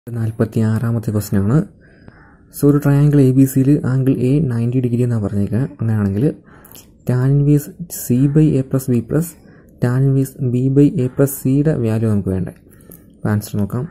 നാൽപ്പത്തി ആറാമത്തെ ക്വസ്റ്റ്യൻ ആണ് സോ ഒരു ട്രയാങ്കിൾ എ ബി സിയിൽ ആംഗിൾ എ നയൻറ്റി ഡിഗ്രി എന്നാണ് പറഞ്ഞേക്കുക അങ്ങനെയാണെങ്കിൽ tan inverse C by A plus B plus tan inverse B by A plus സിയുടെ വാല്യൂ നമുക്ക് വേണ്ടേ അപ്പോൾ ആൻസർ നോക്കാം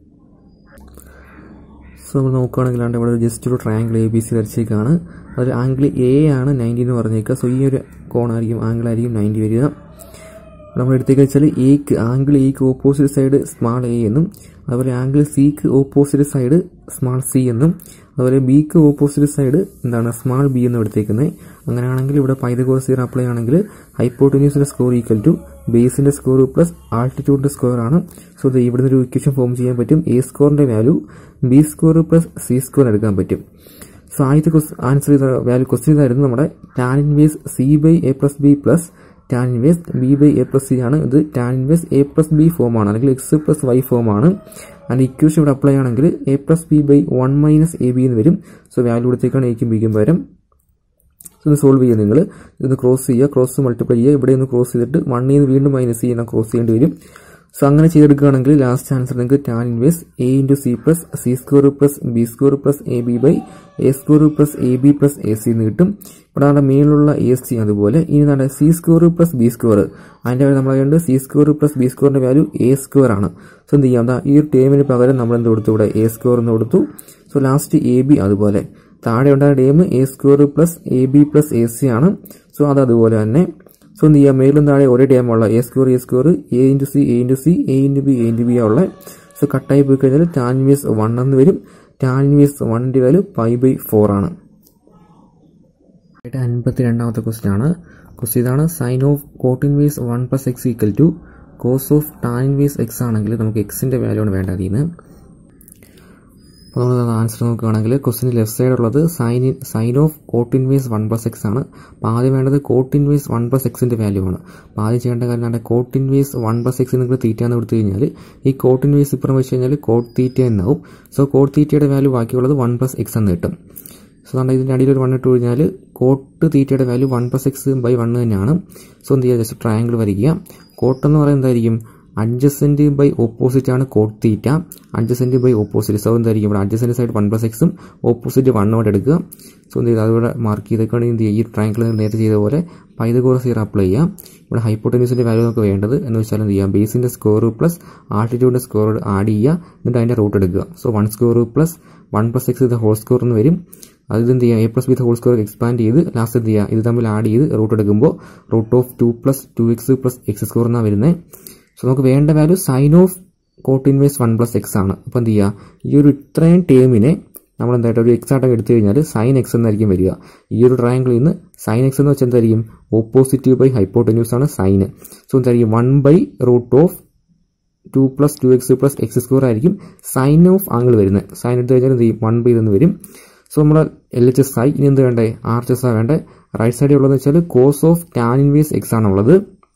സോ നമ്മൾ നോക്കുകയാണെങ്കിൽ ആണ്ട് ഇവിടെ ജസ്റ്റ് ഒരു ട്രയാങ്കിൾ എ ബി സി വരച്ചേക്കാണ് അതിൽ ആംഗിൾ എ ആണ് നയൻറ്റി എന്ന് പറഞ്ഞേക്കുക സോ ഈ ഒരു കോണായിരിക്കും ആംഗിൾ ആയിരിക്കും നയൻറ്റി വരിക നമ്മൾ എടുത്തേക്ക് വെച്ചാൽ എക്ക് ആംഗിൾ എക്ക് ഓപ്പോസിറ്റ് സൈഡ് സ്മാൾ എ എന്നും അതുപോലെ ആംഗിൾ സിക്ക് ഓപ്പോസിറ്റ് സൈഡ് സ്മാൾ സി എന്നും അതുപോലെ ബിക്ക് ഓപ്പോസിറ്റ് സൈഡ് എന്താണ് സ്മാൾ ബി എന്നും എടുത്തേക്കുന്നത് അങ്ങനെയാണെങ്കിൽ ഇവിടെ പൈതകോസ് സീറോ അപ്ലൈ ആണെങ്കിൽ ഹൈപ്പോട്ടന്യൂസിന്റെ സ്കോർ ഈക്വൽ ടു ബേസിന്റെ സ്കോർ പ്ലസ് ആൾട്ടിറ്റ്യൂഡിന്റെ സ്കോർ ആണ് സോ ഇത് ഇവിടുന്ന് ഒരു ഇക്വേഷൻ ഫോം ചെയ്യാൻ പറ്റും എ സ്കോറിന്റെ value B square plus C square എടുക്കാൻ പറ്റും സോ ആദ്യത്തെ ആൻസർ ചെയ്ത വാല്യൂ ക്വസ്റ്റ്യൻ ഇതായിരുന്നു നമ്മുടെ tan inverse C by A plus B plus tan inverse B by A plus C ആണ് ഇത് tan inverse A plus B form ആണ് അല്ലെങ്കിൽ എക്സ് പ്ലസ് വൈ ഫോം ആണ് ആൻഡ് ഇക്വേഷൻ ഇവിടെ അപ്ലൈ ആണെങ്കിൽ A plus B by one minus A B എന്ന് വരും so value എടുത്തേക്കാണ് എക്കും ബിക്കും പകരം ഇത് സോൾവ് ചെയ്യുക നിങ്ങൾ ഇത് ക്രോസ് ചെയ്യുക ക്രോസ് മൾട്ടിപ്ലൈ ചെയ്യുക ഇവിടെ ഒന്ന് ക്രോസ് ചെയ്തിട്ട് വണ്ണിൽ നിന്ന് വീണ്ടും മൈനസ് ചെയ്യണം ക്രോസ് ചെയ്യേണ്ടി വരും സോ അങ്ങനെ ചെയ്തെടുക്കുകയാണെങ്കിൽ ലാസ്റ്റ് ആൻസർ നിങ്ങൾക്ക് tan inverse A into C plus C square plus B square plus A B by A square plus A B plus A C എന്ന് കിട്ടും ഇവിടെ നമ്മുടെ മേളിലുള്ള എ എസ് ടി അതുപോലെ ഇനി നമ്മുടെ C square plus B square അതിൻ്റെ value നമ്മൾ കണ്ട് സി സ്കോർ പ്ലസ് ബി സ്കോറിന്റെ വാല്യൂ എ സ്കോർ ആണ് സോ എന്ത് ചെയ്യാം എന്താ ഈ ഒരു ടേമിന് പകരം നമ്മൾ എന്ത് കൊടുത്തു ഇവിടെ എ സ്കോർ എന്ന് കൊടുത്തു സോ ലാസ്റ്റ് എ ബി അതുപോലെ താഴെ ഉണ്ടായ term A square plus A B plus A C ആണ് സോ അത് അതുപോലെ തന്നെ സോ എന്ത് ചെയ്യാം മേലും താഴെ ഒരേ ടൈം ഉള്ള A square A square A into C A into C A into B A into B ഉള്ള സോ കട്ടായി പോയി കഴിഞ്ഞാൽ ടാൻ ഇൻവേസ് വൺ എന്ന് വരും ടാൻ ഇൻവേസ് വണ്ണിൻ്റെ വാല്യൂ ഫൈവ് ബൈ ഫോർ ആണ് അൻപത്തി രണ്ടാമത്തെ ക്വസ്റ്റ്യൻ ആണ് ക്വസ്റ്റ്യൻ ഇതാണ് sine of cot inverse one plus X equal to cos of tan inverse X ആണെങ്കിൽ നമുക്ക് എക്സിൻ്റെ വാല്യൂ ആണ് വേണ്ടത് അതിന് അപ്പോൾ നമ്മൾ ആൻസർ നോക്കുകയാണെങ്കിൽ ക്വസ്റ്റിന് ലെഫ്റ്റ് സൈഡ് ഉള്ളത് sine sine of cot inverse one plus X ആണ് അപ്പോൾ ആദ്യം വേണ്ടത് കോട്ട് ഇൻവേസ് വൺ പ്ലസ് എക്സിൻ്റെ വാല്യൂ ആണ് അപ്പോൾ ആദ്യം ചെയ്യേണ്ട കാര്യം ആണ് cot inverse one plus X നിങ്ങൾ തീറ്റ എന്ന് കൊടുത്തു കഴിഞ്ഞാൽ ഈ കോട്ട് ഇൻവേസ് ഇപ്പുറം വെച്ച് കഴിഞ്ഞാൽ കോട്ട് തീറ്റ എന്നാവും സോ കോട്ട് തീറ്റയുടെ വാല്യൂ ബാക്കിയുള്ളത് വൺ പ്ലസ് എക്സ് എന്ന് കിട്ടും സോ നമ്മുടെ ഇതിൻ്റെ അടിയിൽ ഒരു വൺ ഇട്ട് കഴിഞ്ഞാൽ കോട്ട് തീറ്റയുടെ value one plus X by one തന്നെയാണ് സോ എന്ത് ചെയ്യുക ജസ്റ്റ് ട്രയാങ്കിൾ വരയ്ക്കുക കോട്ട് എന്ന് പറയുന്നത് എന്തായിരിക്കും അഡ്ജസെന്റ് ബൈ ഓപ്പോസിറ്റ് ആണ് cot theta adjacent by opposite so എന്തായിരിക്കും ഇവിടെ അഡ്ജസെന്റ് സൈഡ് വൺ പ്ലസ് എക്സും ഓപ്പോസിറ്റ് വണ്ണോട് എടുക്കുക സോ എന്ത് ചെയ്യുക അതുപോലെ മാർക്ക് ചെയ്തേക്കാണ് എന്ത് ചെയ്യുക ഈ ട്രയാങ്കിൾ നേരത്തെ ചെയ്ത പോലെ പൈതകോറ സീറോ അപ്ലൈ ചെയ്യാം ഇവിടെ ഹൈപ്പോട്ടന്യൂസിന്റെ വാല്യൂ നമുക്ക് വേണ്ടത് എന്ന് വെച്ചാൽ എന്ത് ചെയ്യാം ബേസിന്റെ സ്കോർ പ്ലസ് ആൾട്ടിറ്റ്യൂഡിന്റെ സ്കോർ ആഡ് ചെയ്യുക എന്നിട്ട് അതിന്റെ റൂട്ട് എടുക്കുക so one square plus one plus X ഇത് ഹോൾ സ്കോർ എന്ന് വരും അത് എന്ത് ചെയ്യുക A plus B whole square expand ചെയ്ത് ലാസ്റ്റ് എന്ത് ചെയ്യുക ഇത് തമ്മിൽ ആഡ് ചെയ്ത് റൂട്ട് എടുക്കുമ്പോൾ root of two plus two X plus X square എന്നാണ് വരുന്നത് സോ നമുക്ക് വേണ്ട value sine of cot inverse one plus X ആണ് അപ്പോൾ എന്ത് ചെയ്യുക ഈ ഒരു ഇത്രയും ടേമിനെ നമ്മൾ എന്തായിട്ട് ഒരു എക്സ് ആയിട്ട് എടുത്തു കഴിഞ്ഞാൽ സൈൻ എക്സ് എന്നായിരിക്കും വരിക ഈ ഒരു ട്രയാങ്കിളിൽ നിന്ന് സൈൻ എക്സ് എന്ന് വെച്ചാൽ എന്തായിരിക്കും ഓപ്പോസിറ്റ് ബൈ ഹൈപ്പോട്ടന്യൂസ് ആണ് സൈന് സോ എന്തായിരിക്കും one by root of two plus two X plus X square ആയിരിക്കും സൈൻ ഓഫ് ആംഗിൾ വരുന്നത് സൈൻ എടുത്തു കഴിഞ്ഞാൽ എന്ത് ചെയ്യും വൺ ബൈ ഇതെന്ന് വരും സോ നമ്മൾ എൽ എച്ച് എസ് ആയി ഇനി എന്ത് വേണ്ടേ ആർ എച്ച് എസ് ആ വേണ്ടേ റൈറ്റ് സൈഡിൽ ഉള്ളതെന്ന് വെച്ചാൽ cos of tan inverse X ആണുള്ളത്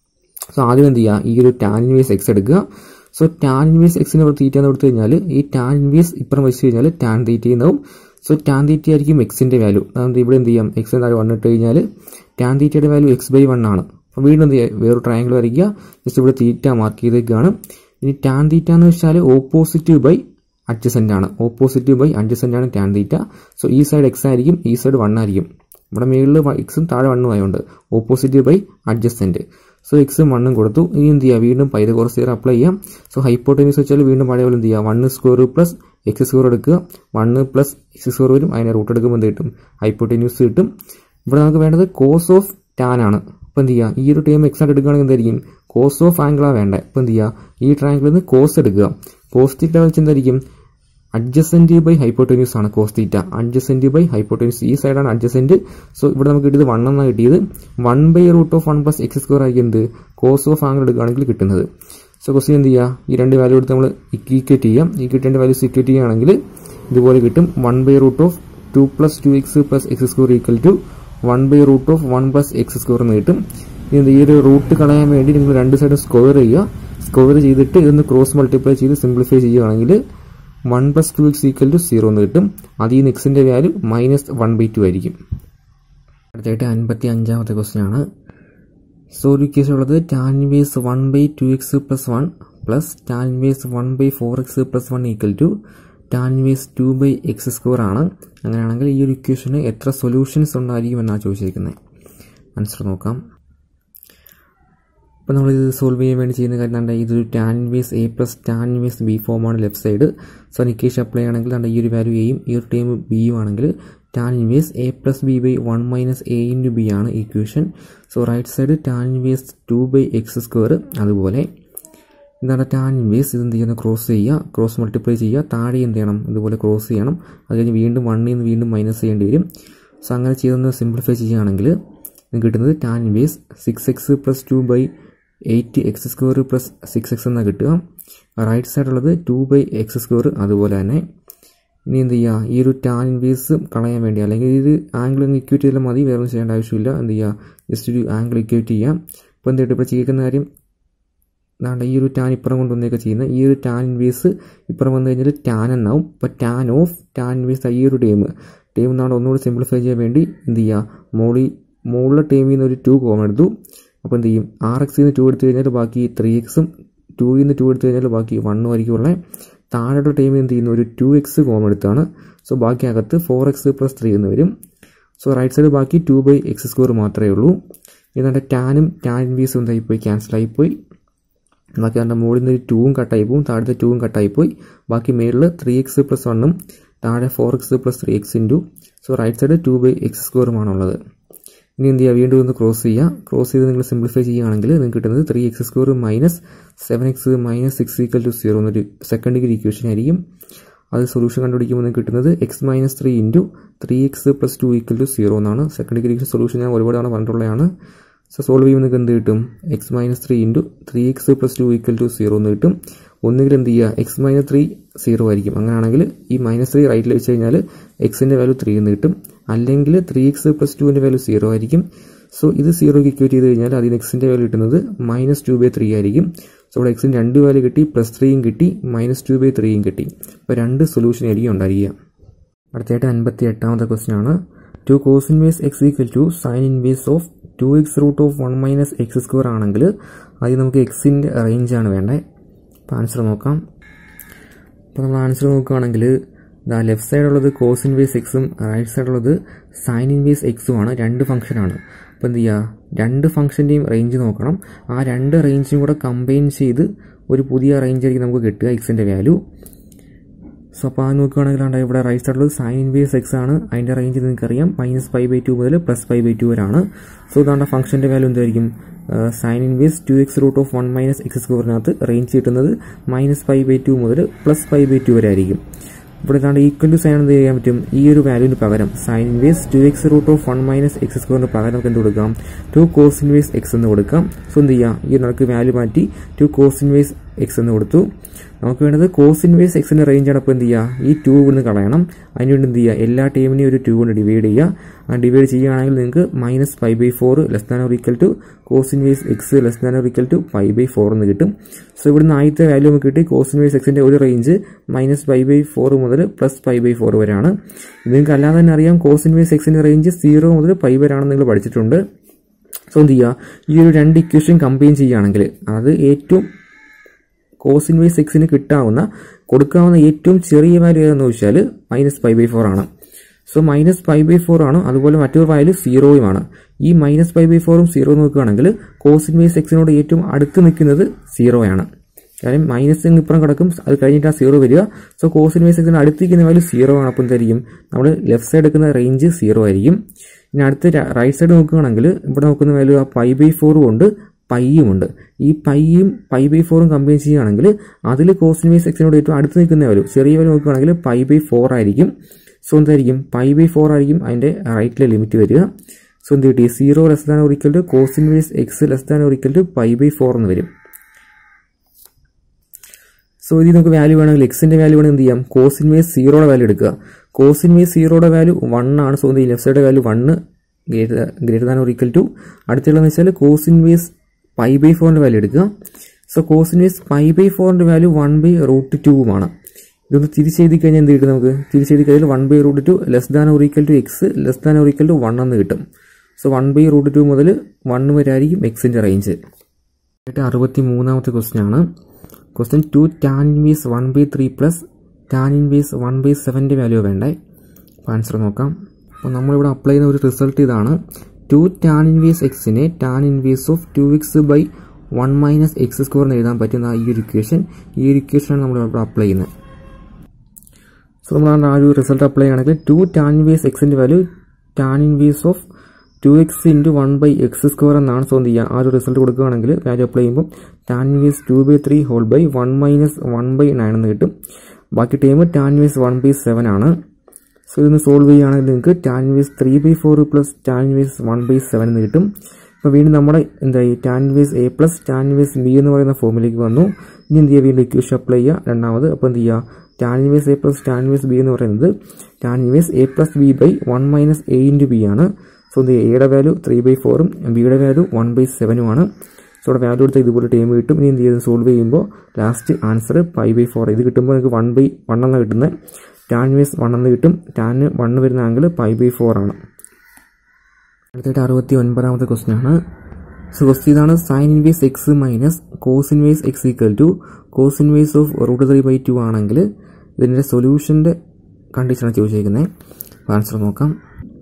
സോ ആദ്യം എന്ത് ചെയ്യുക ഈ ഒരു ടാൻ ഇൻവേസ് എക്സ് എടുക്കുക സോ ടാൻ ഇൻവേസ് എക്സിന് ഒരു തീറ്റ എന്ന് കൊടുത്തു കഴിഞ്ഞാൽ ഈ ടാൻ ഇൻവേസ് ഇപ്പുറം വെച്ച് കഴിഞ്ഞാൽ ടാൻ തീറ്റ എന്നാവും സോ ടാൻ തീറ്റ ആയിരിക്കും എക്സിന്റെ വാല്യൂ അതായത് ഇവിടെ എന്ത് ചെയ്യാം എക്സ് എന്തായാലും വൺ ഇട്ട് കഴിഞ്ഞാൽ ടാൻ തീറ്റയുടെ വാല്യൂ എക്സ് ബൈ വൺ ആണ് അപ്പോൾ വീണ്ടും എന്ത് ചെയ്യുക വേറൊരു ട്രയാങ്കിൾ വരയ്ക്കുക ജസ്റ്റ് ഇവിടെ തീറ്റ മാർക്ക് ചെയ്തേക്കാണ് ഇനി ടാൻ തീറ്റ എന്ന് വെച്ചാൽ ഓപ്പോസിറ്റ് ബൈ അഡ്ജസെന്റ് ആണ് ഓപ്പോസിറ്റ് ബൈ അഡ്ജസെന്റ് ആണ് ടാൻ തീറ്റ സോ ഈ സൈഡ് എക്സ് ആയിരിക്കും ഈ സൈഡ് വൺ ആയിരിക്കും ഇവിടെ മേളിൽ എക്സും താഴെ വണ്ണും ആയതുകൊണ്ട് ഓപ്പോസിറ്റ് ബൈ അഡ്ജസ്റ്റന്റ് സോ എക്സും വണ്ണും കൊടുത്തു ഇനി എന്ത് ചെയ്യുക വീണ്ടും പൈതകോറസ് തിയറം അപ്ലൈ ചെയ്യാം സോ ഹൈപ്പോട്ടനീസ് വെച്ചാൽ വീണ്ടും പഴയ പോലെ എന്ത് ചെയ്യുക one square plus X square എടുക്കുക വണ്ണ് പ്ലസ് എക്സ് സ്ക്വയർ വരും അതിനെ റൂട്ട് എടുക്കുമ്പോൾ എന്ത് കിട്ടും ഹൈപ്പോട്ടന്യൂസ് കിട്ടും ഇവിടെ നമുക്ക് വേണ്ടത് കോസ് ഓഫ് ടാൻ ആണ് അപ്പോൾ എന്ത് ചെയ്യുക ഈ ഒരു ടൈം എക്സ് ആയിട്ട് എടുക്കുകയാണെങ്കിൽ എന്തായിരിക്കും കോസ് ഓഫ് ആംഗിളാണ് വേണ്ടത് അപ്പോൾ എന്ത് ചെയ്യുക ഈ ട്രയാങ്കിളിൽ നിന്ന് കോസ് എടുക്കുക കോസ് തീറ്റ വെച്ച് എന്തായിരിക്കും അഡ്ജസെന്റ് ബൈ ഹൈപ്പോട്ടന്യൂസ് ആണ് cos theta adjacent by hypotenuse ഈ സൈഡാണ് അഡ്ജസെന്റ് സോ ഇവിടെ നമുക്ക് കിട്ടിയത് വൺ എന്നാണ് കിട്ടിയത് one by root of one plus X square ആയിരിക്കും എന്ത് കോസ് ഓഫ് ആംഗിൾ എടുക്കുകയാണെങ്കിൽ കിട്ടുന്നത് സോ ക്വസ്റ്റ്യൻ എന്ത് ചെയ്യുക ഈ രണ്ട് വാല്യൂ എടുത്ത് നമ്മൾ ഇക്വേറ്റ് ചെയ്യാം ഈ കിട്ടേണ്ട വാല്യൂസ് ഇക്വേറ്റ് ചെയ്യുകയാണെങ്കിൽ ഇതുപോലെ കിട്ടും one by root of two plus two X plus X square equal to one by root of one plus X square എന്ന് കിട്ടും ഇനി ഈ ഒരു റൂട്ട് കളയാൻ വേണ്ടി നിങ്ങൾ രണ്ട് സൈഡും സ്ക്വയർ ചെയ്യുക സ്ക്വയർ ചെയ്തിട്ട് ഇതൊന്ന് ക്രോസ് മൾട്ടിപ്ലൈ ചെയ്ത് സിംപ്ലിഫൈ ചെയ്യുകയാണെങ്കിൽ one plus two X equal to zero എന്ന് കിട്ടും അതിൽ നിന്ന് എക്സിന്റെ value minus one by two ആയിരിക്കും അടുത്തായിട്ട് അൻപത്തി അഞ്ചാമത്തെ ക്വസ്റ്റ്യൻ ആണ് സോ ഒരു കേസ് ഉള്ളത് tan inverse one by two X plus one plus tan inverse one by four x plus one equal to tan inverse two by x square ആണ് അങ്ങനെയാണെങ്കിൽ ഈ ഒരു ഇക്വേഷന് എത്ര സൊല്യൂഷൻസ് ഉണ്ടായിരിക്കും എന്നാണ് ചോദിച്ചിരിക്കുന്നത് ആൻസർ നോക്കാം അപ്പോൾ നമ്മളിത് സോൾവ് ചെയ്യാൻ വേണ്ടി ചെയ്യുന്ന കാര്യം എന്താ ഇതൊരു tan inverse A plus tan inverse b ഫോമാണ് left side so equation apply ആണെങ്കിൽ എന്താ ഈ ഒരു വാല്യൂ എയും ഈ ഒരു ടൈം ബിയും ആണെങ്കിൽ tan inverse A plus B by one minus a into B ആണ് equation so right side tan inverse two by x square അതുപോലെ എന്താണ് ടാൻ ഇൻവേസ് ഇത് എന്ത് ചെയ്യുന്നത് ക്രോസ് ചെയ്യുക ക്രോസ് മൾട്ടിപ്ലൈ ചെയ്യുക താഴെ എന്ത് ചെയ്യണം ഇതുപോലെ ക്രോസ് ചെയ്യണം അത് കഴിഞ്ഞ് വീണ്ടും വണ്ണിൽ നിന്ന് വീണ്ടും മൈനസ് ചെയ്യേണ്ടി വരും സോ അങ്ങനെ ചെയ്തൊന്ന് സിംപ്ലിഫൈ ചെയ്യുകയാണെങ്കിൽ നിങ്ങൾക്ക് കിട്ടുന്നത് tan inverse six x plus two by eight x square plus six x എന്നാണ് കിട്ടുക റൈറ്റ് സൈഡുള്ളത് ടു ബൈ എക്സ് സ്ക്വയർ അതുപോലെ തന്നെ ഇനി എന്ത് ചെയ്യുക ഈ ഒരു ടാൻ ഇൻവേസ് കളയാൻ വേണ്ടി അല്ലെങ്കിൽ ഇത് ആംഗിൾ ഒന്ന് ഇക്വേറ്റ് ചെയ്താൽ മതി വേറെ ഒന്നും ചെയ്യേണ്ട ആവശ്യമില്ല എന്ത് ചെയ്യുക ജസ്റ്റ് ഒരു ആംഗിൾ ഇക്വേറ്റ് ചെയ്യാം ഇപ്പോൾ എന്ത് ഇപ്പോൾ ചെയ്യുന്ന കാര്യം അതാണ്ട് ഈ ഒരു ടാൻ ഇപ്പുറം കൊണ്ടുവന്നൊക്കെ ചെയ്യുന്നത് ഈ ഒരു ടാൻ ഇൻവേസ് ഇപ്പുറം വന്നു കഴിഞ്ഞാൽ ടാൻ എന്നാവും ഇപ്പോൾ ടാൻ ഓഫ് ടാൻ ഇൻവേസ് ഈ ഒരു ടൈം ടൈം എന്നാണ് ഒന്നുകൂടി സിംപ്ലിഫൈ ചെയ്യാൻ വേണ്ടി എന്ത് ചെയ്യുക മോളി മുകളിലെ ടൈമിൽ നിന്ന് ഒരു ടു കോമൺ എടുത്തു അപ്പോൾ എന്ത് ചെയ്യും ആർ എക്സിൽ നിന്ന് ടു എടുത്തു കഴിഞ്ഞാൽ ബാക്കി ത്രീ എക്സും ടൂയിൽ നിന്ന് ടു എടുത്തു കഴിഞ്ഞാൽ ബാക്കി വണ്ണും ആയിരിക്കും ഉള്ളത് താഴെയുള്ള ടൈമിൽ എന്ത് ചെയ്യുന്നു ഒരു ടു എക്സ് കോമൺ എടുത്താണ് സോ ബാക്കി അകത്ത് ഫോർ എക്സ് പ്ലസ് ത്രീ എന്ന് വരും സോ റൈറ്റ് സൈഡ് ബാക്കി ടു ബൈ എക്സ് സ്ക്വയർ മാത്രമേ ഉള്ളൂ എന്നിട്ട് ടാനും ടാൻ ഇൻവീസും എന്തായിപ്പോയി ക്യാൻസലായിപ്പോയി ബാക്കി അതിൻ്റെ മുകളിൽ നിന്ന് ഒരു ടൂവും കട്ടായി പോകും താഴത്തെ ടൂവും കട്ടായി പോയി ബാക്കി മേളിൽ ത്രീ എക്സ് പ്ലസ് വണ്ണും താഴെ four x plus three x into so right side two by x സ്ക്വയറുമാണുള്ളത് ഇനി എന്ത് ചെയ്യുക വീണ്ടും ഒന്ന് ക്രോസ് ചെയ്യുക ക്രോസ് ചെയ്ത് നിങ്ങൾ സിംപ്ലിഫൈ ചെയ്യുകയാണെങ്കിൽ നിങ്ങൾക്ക് കിട്ടുന്നത് three x square minus seven x minus six equal to zero എന്നൊരു സെക്കൻഡ് ഡിഗ്രി ഇക്വേഷൻ ആയിരിക്കും അത് സൊല്യൂഷൻ കണ്ടുപിടിക്കുമ്പോൾ നിങ്ങൾക്ക് കിട്ടുന്നത് x minus three into three x plus two equal to zero എന്നാണ് സെക്കൻഡ് ഡിഗ്രി സൊല്യൂഷൻ ഞാൻ ഒരുപാട് തവണ പറഞ്ഞിട്ടുള്ളതാണ് സോ സോൾവ് ചെയ്യുമ്പോൾ നിങ്ങൾക്ക് എന്ത് കിട്ടും x minus three into three x plus two equal to zero എന്ന് കിട്ടും ഒന്നുകിൽ എന്ത് ചെയ്യുക എക്സ് മൈനസ് ത്രീ സീറോ ആയിരിക്കും അങ്ങനെയാണെങ്കിൽ ഈ മൈനസ് ത്രീ റൈറ്റിൽ വെച്ച് കഴിഞ്ഞാൽ എക്സിൻ്റെ വാല്യൂ ത്രീ എന്ന് കിട്ടും അല്ലെങ്കിൽ ത്രീ എക്സ് പ്ലസ് ടുവിൻ്റെ വാല്യൂ സീറോ ആയിരിക്കും സോ ഇത് സീറോയ്ക്ക് ഇക്വേറ്റ് ചെയ്ത് കഴിഞ്ഞാൽ അതിന് എക്സിൻ്റെ വാല്യൂ കിട്ടുന്നത് മൈനസ് ടു ബൈ ത്രീ ആയിരിക്കും സോ ഇവിടെ എക്സിന് രണ്ട് വാല്യൂ കിട്ടി പ്ലസ് ത്രീയും കിട്ടി മൈനസ് ടു ബൈ ത്രീയും കിട്ടി അപ്പോൾ രണ്ട് സൊല്യൂഷൻ ആയിരിക്കും ഉണ്ടായിരിക്കുക അടുത്തായിട്ട് അൻപത്തി എട്ടാമത്തെ ക്വസ്റ്റ്യൻ ആണ് two cos inverse x equal to sine inverse of two x root of one minus x square ആണെങ്കിൽ അത് നമുക്ക് എക്സിൻ്റെ റേഞ്ചാണ് വേണ്ടത് അപ്പോൾ ആൻസർ നോക്കാം അപ്പോൾ നമ്മൾ ആൻസർ നോക്കുകയാണെങ്കിൽ ദാ ലെഫ്റ്റ് സൈഡുള്ളത് കോസ് ഇൻവേസ് എക്സും റൈറ്റ് സൈഡുള്ളത് സൈൻ ഇൻവേസ് എക്സും ആണ് രണ്ട് ഫംഗ്ഷനാണ് അപ്പോൾ എന്ത് ചെയ്യുക രണ്ട് ഫംഗ്ഷൻ്റെയും റേഞ്ച് നോക്കണം ആ രണ്ട് റേഞ്ചും കൂടെ കമ്പൈൻ ചെയ്ത് ഒരു പുതിയ റേഞ്ച് ആയിരിക്കും നമുക്ക് കിട്ടുക എക്സിൻ്റെ വാല്യൂ സോ അപ്പോൾ അത് നോക്കുകയാണെങ്കിൽ ഇവിടെ റൈറ്റ് സൈഡിൽ സൈൻ ഇൻവേസ് എക്സ് ആണ് അതിൻ്റെ റേഞ്ച് നിങ്ങൾക്കറിയാം മൈനസ് ഫൈവ് ബൈ ടു മുതൽ പ്ലസ് ഫൈവ് ബൈ ടു വരെയാണ് സോ ഇതാണ്ട് ഫംഗ്ഷൻ്റെ വാല്യൂ എന്തായിരിക്കും sine inverse two x root of one minus x സ്ക്വയറിനകത്ത് റേഞ്ച് കിട്ടുന്നത് മൈനസ് ഫൈവ് ബൈ ടു മുതൽ പ്ലസ് ഫൈവ് ബൈ ടു വരെ ആയിരിക്കും ഇവിടെ ഇതാണ്ട് ഈക്വൽ ടു സൈൻ എന്ത് ചെയ്യാൻ പറ്റും ഈ ഒരു വാല്യൂവിന് പകരം sine inverse two x root of one minus x സ്ക്വയറിന് പകരം നമുക്ക് എന്ത് കൊടുക്കാം ടു കോസ് ഇൻവേസ് എക്സ് എന്ന് കൊടുക്കാം സോ എന്ത് ചെയ്യാം ഈ നമുക്ക് വാല്യൂ മാറ്റി ടു കോസ് ഇൻവേസ് എക്സ് എന്ന് കൊടുത്തു നമുക്ക് വേണ്ടത് കോസ് ഇൻവേസ് എക്സിന്റെ റേഞ്ച് ആണ് അപ്പോൾ എന്ത് ചെയ്യുക ഈ ടു കൊണ്ട് കളയണം അതിനുവേണ്ടി എന്ത് ചെയ്യുക എല്ലാ ടൈമിനെയും ഒരു ടു കൊണ്ട് ഡിവൈഡ് ചെയ്യുക ആ ഡിവൈഡ് ചെയ്യുകയാണെങ്കിൽ നിങ്ങൾക്ക് minus five by four less than or equal to cos inverse x less than or equal to five by four എന്ന് കിട്ടും സോ ഇവിടുന്ന് ആദ്യത്തെ വാല്യൂ നമുക്ക് കിട്ടി കോസ് ഇൻവേസ് എക്സിന്റെ ഒരു range minus five by four മുതൽ പ്ലസ് ഫൈവ് ബൈ ഫോർ വരെയാണ് നിങ്ങൾക്ക് അല്ലാതെ തന്നെ അറിയാം കോസ് ഇൻവേസ് എക്സിന്റെ റേഞ്ച് സീറോ മുതൽ ഫൈവ് വരെയാണെന്ന് നിങ്ങൾ പഠിച്ചിട്ടുണ്ട് സോ എന്ത് ചെയ്യുക ഈ ഒരു രണ്ട് ഇക്വേഷൻ കമ്പൈൻ ചെയ്യുകയാണെങ്കിൽ അത് ഏറ്റവും കോസ് ഇൻവേസ് എക്സിന് കിട്ടാവുന്ന കൊടുക്കാവുന്ന ഏറ്റവും ചെറിയ വാല്യൂ ഏതെന്ന് ചോദിച്ചാൽ മൈനസ് ഫൈവ് ബൈ ഫോർ ആണ് so minus five by four ആണ് അതുപോലെ മറ്റൊരു വാല്യൂ സീറോയുമാണ് ഈ മൈനസ് ഫൈവ് ബൈ ഫോറും സീറോ നോക്കുകയാണെങ്കിൽ കോസ് ഇൻവേസ് എക്സിനോട് ഏറ്റവും അടുത്ത് നിൽക്കുന്നത് സീറോയാണ് കാരണം മൈനസ് ഇപ്പുറം കിടക്കും അത് കഴിഞ്ഞിട്ട് ആ സീറോ വരിക സോ കോസ് ഇൻവേസ് എക്സിന് അടുത്തിരിക്കുന്ന വാല്യൂ സീറോ ആണ് അപ്പോൾ എന്തായിരിക്കും നമ്മൾ ലെഫ്റ്റ് സൈഡ് എടുക്കുന്ന റേഞ്ച് സീറോ ആയിരിക്കും ഇനി അടുത്ത റൈറ്റ് സൈഡ് നോക്കുകയാണെങ്കിൽ ഇവിടെ നോക്കുന്ന വാല്യൂ ആ ഫൈവ് ബൈ ഫോറും ഉണ്ട് പൈയും ഉണ്ട് ഈ പൈയും പൈ ബൈ ഫോറും കമ്പയർ ചെയ്യുകയാണെങ്കിൽ അതിൽ കോസ് ഇൻവേസ് എക്സിനോട് ഏറ്റവും അടുത്ത് നിൽക്കുന്ന വാല്യൂ ചെറിയ വാല്യൂ നോക്കുകയാണെങ്കിൽ പൈ ബൈ ഫോർ ആയിരിക്കും സോ എന്തായിരിക്കും പൈ ബൈ ഫോർ ആയിരിക്കും അതിൻ്റെ റൈറ്റിലെ ലിമിറ്റ് വരിക സോ എന്ത് കിട്ടി സീറോ ലെസ് ദാൻ ഒരിക്കൽ two cos inverse x less than ഒരിക്കൽ ടു പൈ ബൈ ഫോർ എന്ന് വരും സോ ഇതിൽ നമുക്ക് വാല്യൂ വേണമെങ്കിൽ എക്സിന്റെ വാല്യൂ വേണമെങ്കിൽ എന്ത് ചെയ്യാം കോസ് ഇൻവേസ് സീറോയുടെ വാല്യൂ എടുക്കുക കോസ് ഇൻവേസ് സീറോയുടെ വാല്യൂ വൺ ആണ് സോ എന്ത് left side value one greater than or equal to അടുത്തുള്ളതെന്ന് വെച്ചാൽ കോസ് ഇൻവേസ് പൈ ബൈ ഫോറിന്റെ വാല്യൂ എടുക്കുക so cos inverse pi by ഫോറിന്റെ വാല്യൂ വൺ ബൈ റൂട്ട് ടുവുമാണ് ഇതൊന്ന് തിരിച്ചെഴുതി കഴിഞ്ഞാൽ എന്ത് കിട്ടും നമുക്ക് തിരിച്ചെഴുതി കഴിഞ്ഞാൽ one by root two less than or equal to x less than or equal to one എന്ന് കിട്ടും so one by root two മുതൽ വൺ വരെ ആയിരിക്കും എക്സിന്റെ റേഞ്ച് ആയിട്ട് അറുപത്തി മൂന്നാമത്തെ ക്വസ്റ്റ്യൻ ആണ് question two tan inverse one by three plus tan inverse one by സെവൻ്റെ വാല്യൂ വേണ്ടേ അപ്പോൾ ആൻസർ നോക്കാം അപ്പോൾ നമ്മളിവിടെ അപ്ലൈ ചെയ്യുന്ന ഒരു റിസൾട്ട് ഇതാണ് ടു ടാൻ ഇൻവേസ് എക്സിനെ tan inverse of two x by one minus x square എന്ന് എഴുതാൻ പറ്റുന്ന ഈ ഒരു ഇക്വേഷൻ ഈ ഒരു ഇക്വേഷനാണ് നമ്മൾ ഇവിടെ അപ്ലൈ ചെയ്യുന്നത് സോ നമ്മൾ ആ ഒരു റിസൾട്ട് അപ്ലൈ ചെയ്യുകയാണെങ്കിൽ ടു ടാൻ ഇൻവേസ് എക്സിൻ്റെ value tan inverse of two x into one by x square എന്നാണ് സോ എന്ത് ചെയ്യുക ആ ഒരു റിസൾട്ട് കൊടുക്കുകയാണെങ്കിൽ വാല്യൂ അപ്ലൈ ചെയ്യുമ്പോൾ tan inverse two by three whole by one minus one by nine എന്ന് കിട്ടും ബാക്കി time tan inverse one by seven ആണ് സോ ഇതൊന്ന് സോൾവ് ചെയ്യുകയാണെങ്കിൽ നിങ്ങൾക്ക് tan inverse three by four plus tan inverse one by seven എന്ന് കിട്ടും അപ്പോൾ വീണ്ടും നമ്മുടെ എന്തായി tan inverse A plus tan inverse b എന്ന് പറയുന്ന ഫോമിലേക്ക് വന്നു ഇനി എന്ത് ചെയ്യുക വീണ്ടും ഇക്വേഷൻ അപ്ലൈ ചെയ്യുക രണ്ടാമത് അപ്പോൾ എന്ത് ചെയ്യുക tan inverse A plus tan inverse b എന്ന് പറയുന്നത് tan inverse A plus B by one minus a into B ആണ് സോ എന്ത് ചെയ്യുക എയുടെ വാല്യൂ ത്രീ ബൈ ഫോറും ബിയുടെ വാല്യൂ വൺ ബൈ സെവനുമാണ് സോ ഇവിടെ വാല്യൂ എടുത്താൽ ഇതുപോലെ ടൈം കിട്ടും ഇനി എന്ത് ചെയ്ത് സോൾവ് ചെയ്യുമ്പോൾ last answer five by four ഇത് കിട്ടുമ്പോൾ നിങ്ങൾക്ക് വൺ ബൈ വൺ എന്നാണ് കിട്ടുന്നത് ടാൻ ഇൻവേസ് വൺ എന്ന് കിട്ടും ടാന് വൺ വരുന്ന ആംഗിൾ ഫൈവ് ബൈ ഫോർ ആണ് അടുത്തായിട്ട് അറുപത്തി ഒൻപതാമത്തെ ക്വസ്റ്റ്യൻ ആണ് സോ ക്വസ്റ്റ്യൻ ഇതാണ് sine inverse x minus cos inverse x equal to cos inverse of root three by two ആണെങ്കിൽ ഇതിൻ്റെ സൊല്യൂഷൻ്റെ കണ്ടീഷനാണ് ചോദിച്ചിരിക്കുന്നത് ആൻസർ നോക്കാം